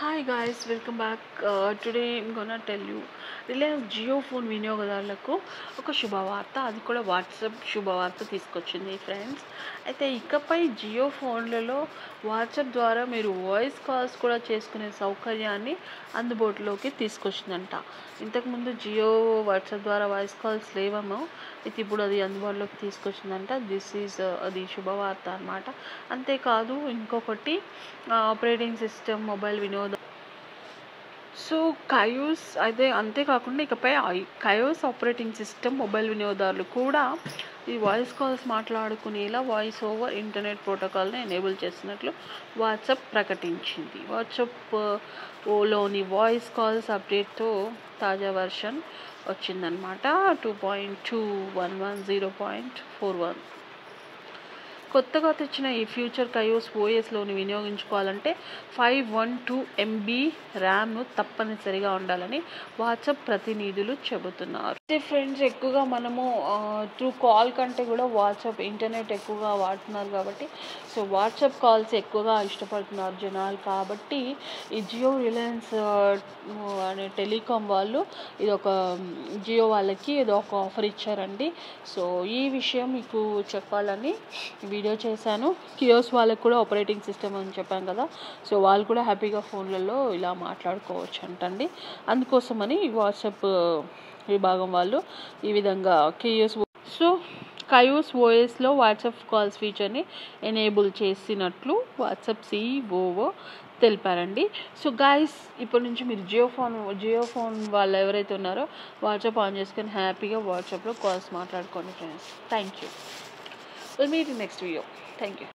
hi guys welcome back today I'm gonna tell you Reliance Jio phone వినియోగదారులకు ఒక శుభవార్త అది కూడా వాట్సాప్ శుభవార్త తీసుకొచ్చింది ఫ్రెండ్స్ అయితే ఇకపై జియో ఫోన్లలో వాట్సాప్ ద్వారా మీరు వాయిస్ కాల్స్ కూడా చేసుకునే సౌకర్యాన్ని అందుబాటులోకి తీసుకొచ్చిందంట ఇంతకుముందు జియో వాట్సాప్ ద్వారా వాయిస్ కాల్స్ లేవేమో అయితే ఇప్పుడు అది అందుబాటులోకి తీసుకొచ్చిందంట దిస్ ఈజ్ అది శుభవార్త అనమాట అంతేకాదు ఇంకొకటి ఆపరేటింగ్ సిస్టమ్ మొబైల్ వినోదం సో కయోస్ అయితే అంతేకాకుండా ఇకపై ఐ- కయోస్ ఆపరేటింగ్ సిస్టమ్ మొబైల్ వినియోగదారులు కూడా ఈ వాయిస్ కాల్స్ మాట్లాడుకునేలా వాయిస్ ఓవర్ ఇంటర్నెట్ ప్రోటోకాల్ని ఎనేబుల్ చేస్తున్నట్లు వాట్సాప్ ప్రకటించింది వాట్సాప్ ఓలోని వాయిస్ కాల్స్ అప్డేట్తో తాజా వర్షన్ వచ్చిందనమాట two point two one one zero point four one కొత్తగా తెచ్చిన ఈ ఫ్యూచర్ కయోస్ ఓఎస్లోని వినియోగించుకోవాలంటే five one two MB RAM తప్పనిసరిగా ఉండాలని వాట్సాప్ ప్రతినిధులు చెబుతున్నారు అయితే ఫ్రెండ్స్ ఎక్కువగా మనము త్రూ కాల్ కంటే కూడా వాట్సాప్ ఇంటర్నెట్ ఎక్కువగా వాడుతున్నారు కాబట్టి సో వాట్సాప్ కాల్స్ ఎక్కువగా ఇష్టపడుతున్నారు జనాలు కాబట్టి ఈ జియో రిలయన్స్ అనే టెలికాం వాళ్ళు ఇది ఒక జియో వాళ్ళకి ఇది ఒక ఆఫర్ ఇచ్చారండి సో ఈ విషయం మీకు చెప్పాలని వీడియో చేశాను కియోస్ వాళ్ళకి కూడా ఆపరేటింగ్ సిస్టమ్ అని చెప్పాను కదా సో వాళ్ళు కూడా హ్యాపీగా ఫోన్లలో ఇలా మాట్లాడుకోవచ్చు అంటండి అందుకోసమని వాట్సాప్ విభాగం వాళ్ళు ఈ విధంగా కియోస్ సో కయోస్ ఓఎస్లో వాట్సాప్ కాల్స్ ఫీచర్ని ఎనేబుల్ చేసినట్లు వాట్సాప్ సిఓఓ తెలిపారండి సో గాయస్ ఇప్పటి నుంచి మీరు జియో ఫోన్ జియో ఫోన్ వాళ్ళు ఎవరైతే ఉన్నారో వాట్సాప్ ఆన్ చేసుకొని హ్యాపీగా వాట్సాప్లో కాల్స్ మాట్లాడుకోండి friends thank you will meet next video thank you